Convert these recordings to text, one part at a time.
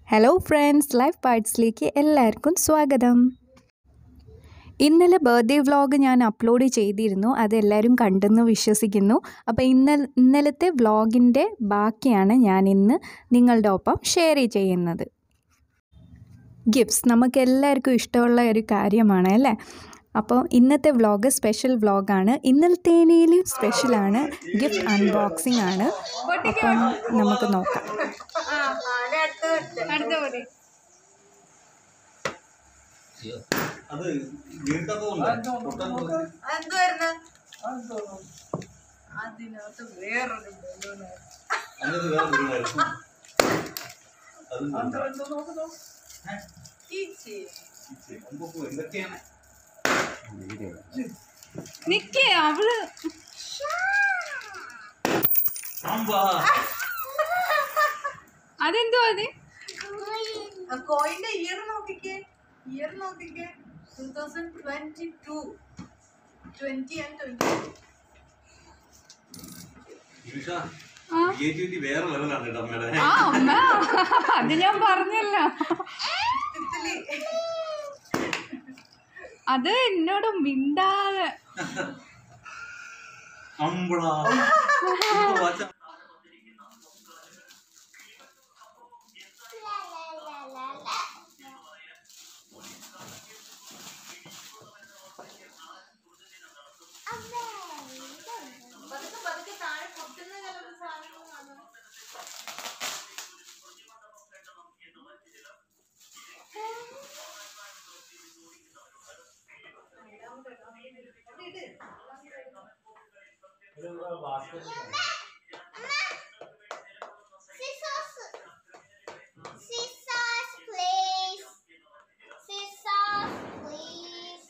Hello friends life പാർട്സിലേക്ക് എല്ലാവർക്കും സ്വാഗതം ഇന്നലെ ബർത്ത്ഡേ വ്ളോഗ് ഞാൻ അപ്ലോഡ് ചെയ്തിരുന്നു അതെല്ലാവരും കണ്ടെന്ന് വിശ്വസിക്കുന്നു അപ്പോൾ ഇന്നലെ ഇന്നലത്തെ വ്ളോഗിൻ്റെ ബാക്കിയാണ് ഞാൻ ഇന്ന് നിങ്ങളുടെ ഒപ്പം ഷെയർ ചെയ്യുന്നത് ഗിഫ്റ്റ്സ് നമുക്ക് എല്ലാവർക്കും ഇഷ്ടമുള്ള ഒരു കാര്യമാണ് അല്ലേ അപ്പോൾ ഇന്നത്തെ വ്ളോഗ് സ്പെഷ്യൽ വ്ളോഗാണ് ഇന്നലത്തേനേലും സ്പെഷ്യലാണ് ഗിഫ്റ്റ് അൺബോക്സിംഗ് ആണ് അപ്പം നമുക്ക് നോക്കാം അത് വീട്ടൊക്കെ എന്തുവായിരുന്നു അതിനകത്ത് വേറൊരു ബലൂണ് അങ്ങനെ വേറെ വീടായിരുന്നു അത് കീച്ചി. എന്തൊക്കെയാണ് നിക്കേ അവള് സാമ്പാ അതെന്തോ അത് ആ കോയിന്റെ ഇയർ നോക്കിക്കേ ഇയർ നോക്കിക്കേ two thousand twenty two twenty and twenty ഈഷ ക്രിയേറ്റിവിറ്റി വേറെ ലെവലാണ് കേട്ടോ അമ്മയുടെ ആ അമ്മ അത് ഞാൻ പറഞ്ഞല്ലോ ഇത്തിരി അത് എന്നോട് മിണ്ടാതെ അമ്പടാ വാച്ച പതുക്കെ പതുക്കെ താഴെ പൊട്ടുന്ന ചില സാധനങ്ങൾ കാണും Scissors, please. Scissors, please.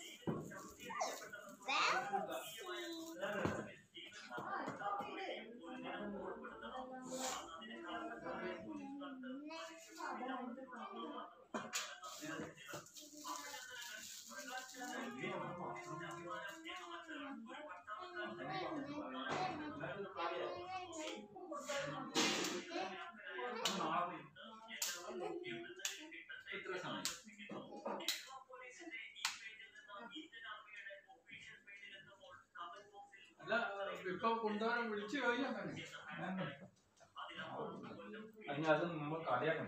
അല്ല ഇപ്പൊ കൊണ്ടുപോകാൻ വിളിച്ചു കഴിഞ്ഞാൽ അതിന് അത് നമ്മൾ കളിയാക്കണം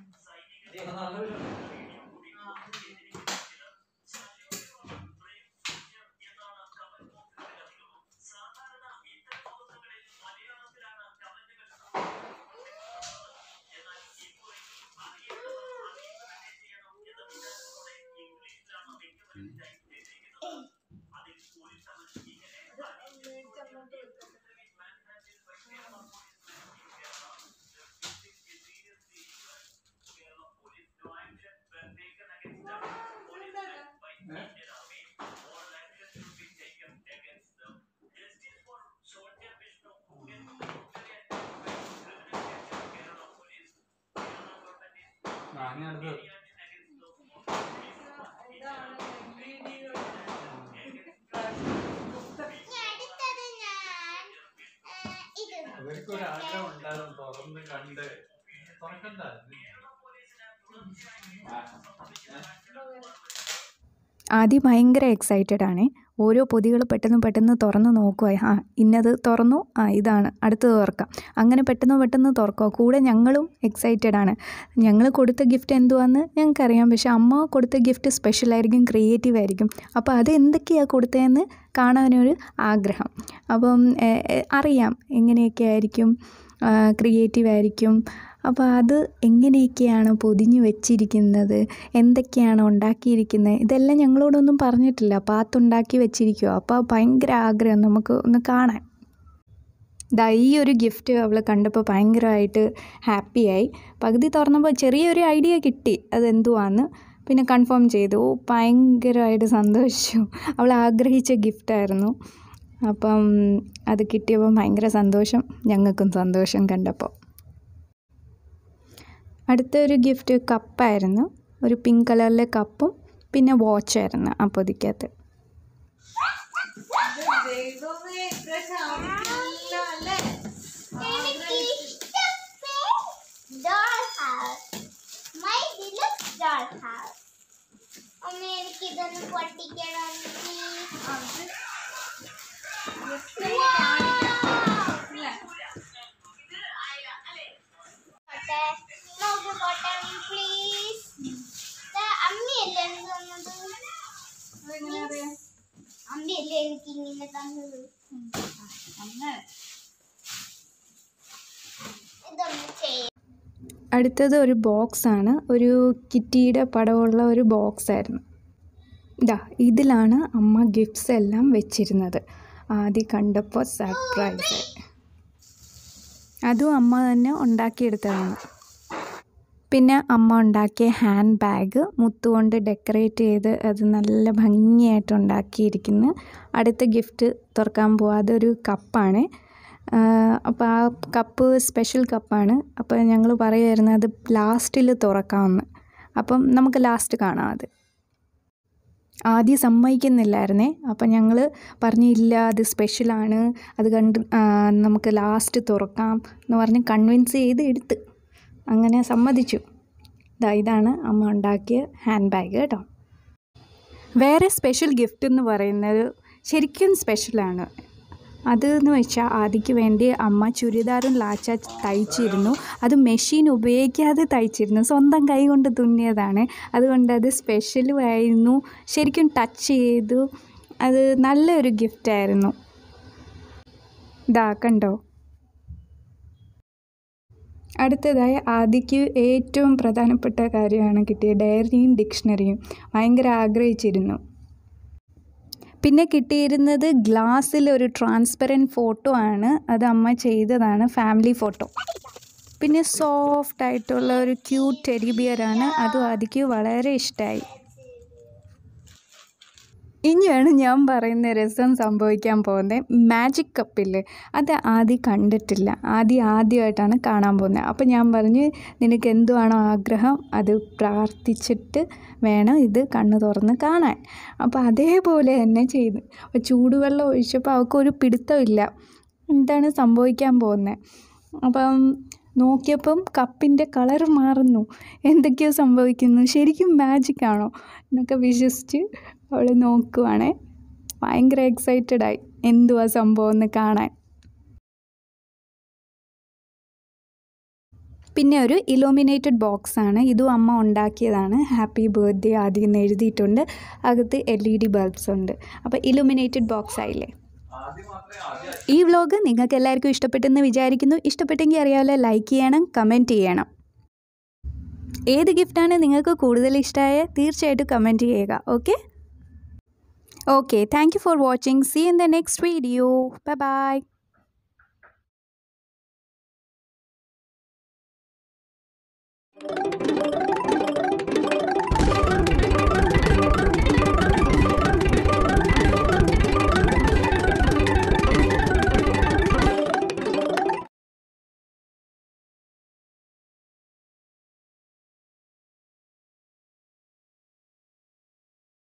ഞാനത് അടുത്തത് ഞാൻ ആ, ഇത് അവർക്ക് ഒരു ആഗ്രഹം ഉണ്ടായിരുന്നു തുറന്ന് കണ്ട് തുറക്കണ്ട ആദ്യം ഭയങ്കര എക്സൈറ്റഡ് ആണ് ഓരോ പൊതികൾ പെട്ടെന്ന് പെട്ടെന്ന് തുറന്ന് നോക്കുക ആ ഇന്നത് തുറന്നു ആ ഇതാണ് അടുത്തത് തുറക്കാം അങ്ങനെ പെട്ടെന്ന് പെട്ടെന്ന് തുറക്കുക കൂടെ ഞങ്ങളും എക്സൈറ്റഡ് ആണ് ഞങ്ങൾ കൊടുത്ത ഗിഫ്റ്റ് എന്തുവാന്ന് ഞങ്ങൾക്കറിയാം പക്ഷെ അമ്മ കൊടുത്ത ഗിഫ്റ്റ് സ്പെഷ്യലായിരിക്കും ക്രിയേറ്റീവ് ആയിരിക്കും അപ്പോൾ അത് എന്തൊക്കെയാണ് കൊടുത്തതെന്ന് കാണാനൊരു ആഗ്രഹം അപ്പം എ, എ, അറിയാം എങ്ങനെയൊക്കെ ആയിരിക്കും ക്രിയേറ്റീവ് ആയിരിക്കും അപ്പോൾ അത് എങ്ങനെയൊക്കെയാണ് പൊതിഞ്ഞു വെച്ചിരിക്കുന്നത് എന്തൊക്കെയാണ് ഉണ്ടാക്കിയിരിക്കുന്നത് ഇതെല്ലാം ഞങ്ങളോടൊന്നും പറഞ്ഞിട്ടില്ല പാത്തുണ്ടാക്കി വെച്ചിരിക്കുക അപ്പോൾ ഭയങ്കര ആഗ്രഹം നമുക്ക് ഒന്ന് കാണാൻ ദാ ഈ ഒരു ഗിഫ്റ്റ് അവൾ കണ്ടപ്പോൾ ഭയങ്കരമായിട്ട് ഹാപ്പിയായി പകുതി തുറന്നപ്പോൾ ചെറിയൊരു ഐഡിയ കിട്ടി അതെന്തുവാന്ന് പിന്നെ കൺഫേം ചെയ്തു ഓ, ഭയങ്കരമായിട്ട് സന്തോഷിച്ചു അവൾ ആഗ്രഹിച്ച ഗിഫ്റ്റായിരുന്നു അപ്പം അത് കിട്ടിയപ്പോൾ ഭയങ്കര സന്തോഷം ഞങ്ങൾക്കും സന്തോഷം കണ്ടപ്പോൾ അടുത്തൊരു ഗിഫ്റ്റ് കപ്പായിരുന്നു ഒരു പിങ്ക് കളറിലെ കപ്പും പിന്നെ വാച്ചായിരുന്നു ആ പൊതിക്കകത്ത് ദൈവമേ ഇപ്രാവശ്യം ആവശ്യമില്ല അല്ലേ എനിക്ക് ഇഷ്ടപ്പെട്ട doll house. ഒന്ന് പൊട്ടിക്കണം please. പോട്ടെ. നോക്ക് പോട്ടെ, please. ദാ അമ്മയല്ലേ എനിക്ക് തന്നത്? അമ്മയല്ലേ എനിക്ക് ഇങ്ങനെ തന്നത് ഇതൊന്ന് ചെയ്യാം അടുത്തത് ഒരു ബോക്സാണ് ഒരു കിറ്റിയുടെ പടമുള്ള ഒരു ബോക്സ് ആയിരുന്നു ഇതാ ഇതിലാണ് അമ്മ ഗിഫ്റ്റ്സ് എല്ലാം വെച്ചിരുന്നത് ആദ്യം കണ്ടപ്പോൾ സർപ്രൈസ് അതും അമ്മ തന്നെ ഉണ്ടാക്കിയെടുത്തതാണ് പിന്നെ അമ്മ ഉണ്ടാക്കിയ ഹാൻഡ് ബാഗ് മുത്തുകൊണ്ട് ഡെക്കറേറ്റ് ചെയ്ത് അത് നല്ല ഭംഗിയായിട്ട് ഉണ്ടാക്കിയിരിക്കുന്നു അടുത്ത ഗിഫ്റ്റ് തുറക്കാൻ പോവാ അതൊരു കപ്പാണ് അപ്പോൾ ആ കപ്പ് സ്പെഷ്യൽ കപ്പാണ് അപ്പോൾ ഞങ്ങൾ പറയുമായിരുന്നു അത് ലാസ്റ്റിൽ തുറക്കാമെന്ന് അപ്പം നമുക്ക് ലാസ്റ്റ് കാണാം അത് ആദ്യം സമ്മതിക്കുന്നില്ലായിരുന്നേ അപ്പം ഞങ്ങൾ പറഞ്ഞു ഇല്ല അത് സ്പെഷ്യലാണ് അത് കണ്ട് ആ, നമുക്ക് ലാസ്റ്റ് തുറക്കാം എന്ന് പറഞ്ഞ് കൺവിൻസ് ചെയ്ത് എടുത്ത് അങ്ങനെ സമ്മതിച്ചു ദാ ഇതാണ് അമ്മ ഉണ്ടാക്കിയ ഹാൻഡ് ബാഗ് കേട്ടോ വേറെ സ്പെഷ്യൽ ഗിഫ്റ്റ് എന്ന് പറയുന്നത് ശരിക്കും സ്പെഷ്യലാണ് അതെന്ന് വെച്ചാൽ ആദിക്ക് വേണ്ടി അമ്മ ചുരിദാറും ലാച്ച തയ്ച്ചിരുന്നു അത് മെഷീൻ ഉപയോഗിക്കാതെ തയ്ച്ചിരുന്നു സ്വന്തം കൈ കൊണ്ട് തുന്നിയതാണ് അതുകൊണ്ട് അത് സ്പെഷ്യലും ആയിരുന്നു ശരിക്കും ടച്ച് ചെയ്തു അത് നല്ലൊരു ഗിഫ്റ്റായിരുന്നു ഇതാ കണ്ടോ അടുത്തതായി ആദിക്ക് ഏറ്റവും പ്രധാനപ്പെട്ട കാര്യമാണ് കിട്ടിയത് ഡയറിയും ഡിക്ഷണറിയും ഭയങ്കര ആഗ്രഹിച്ചിരുന്നു പിന്നെ കിട്ടിയിരുന്നത് ഗ്ലാസ്സിൽ ഒരു ട്രാൻസ്പെറൻറ്റ് ഫോട്ടോ ആണ് അത് അമ്മ ചെയ്തതാണ് ഫാമിലി ഫോട്ടോ പിന്നെ സോഫ്റ്റ് ആയിട്ടുള്ള ഒരു ക്യൂട്ട് ടെരിബിയറാണ് അതും ആദിക്ക് വളരെ ഇഷ്ടമായി ഇനിയാണ് ഞാൻ പറയുന്ന രസം സംഭവിക്കാൻ പോകുന്നത് മാജിക് കപ്പില്ലേ അത് ആദ്യം കണ്ടിട്ടില്ല ആദ്യം ആദ്യമായിട്ടാണ് കാണാൻ പോകുന്നത് അപ്പോൾ ഞാൻ പറഞ്ഞു നിനക്ക് എന്തുവാണോ ആഗ്രഹം അത് പ്രാർത്ഥിച്ചിട്ട് വേണം ഇത് കണ്ണ് തുറന്ന് കാണാൻ അപ്പോൾ അതേപോലെ തന്നെ ചെയ്തു അപ്പോൾ ചൂടുവെള്ളം ഒഴിച്ചപ്പോൾ അവൾക്കൊരു പിടുത്തമില്ല എന്താണ് സംഭവിക്കാൻ പോകുന്നത് അപ്പം നോക്കിയപ്പം കപ്പിൻ്റെ കളർ മാറുന്നു എന്തൊക്കെയോ സംഭവിക്കുന്നു ശരിക്കും മാജിക് ആണോ എന്നൊക്കെ വിശ്വസിച്ച് അവൾ നോക്കുവാണേ ഭയങ്കര എക്സൈറ്റഡ് ആയി എന്തുവാ സംഭവം എന്ന് കാണാൻ പിന്നെ ഒരു ഇലോമിനേറ്റഡ് ബോക്സ് ആണ് ഇതും അമ്മ ഉണ്ടാക്കിയതാണ് ഹാപ്പി ബർത്ത്ഡേ ആദ്യം എന്ന് എഴുതിയിട്ടുണ്ട് അകത്ത് എൽ ഇ ഡി ബൾബ്സ് ഉണ്ട് അപ്പോൾ ഇലുമിനേറ്റഡ് ബോക്സ് ആയില്ലേ ആദ്യം മാത്രമേ ആദ്യം ഈ വ്ലോഗ് നിങ്ങൾക്ക് എല്ലാവർക്കും ഇഷ്ടപ്പെട്ടെന്ന് വിചാരിക്കുന്നു ഇഷ്ടപ്പെട്ടെങ്കിൽ അറിയാമല്ലോ ലൈക്ക് ചെയ്യണം കമൻറ്റ് ചെയ്യണം ഏത് ഗിഫ്റ്റാണ് നിങ്ങൾക്ക് കൂടുതൽ ഇഷ്ടമായ തീർച്ചയായിട്ടും കമൻറ്റ് ചെയ്യുക okay okay thank you for watching see in the next video bye bye Thank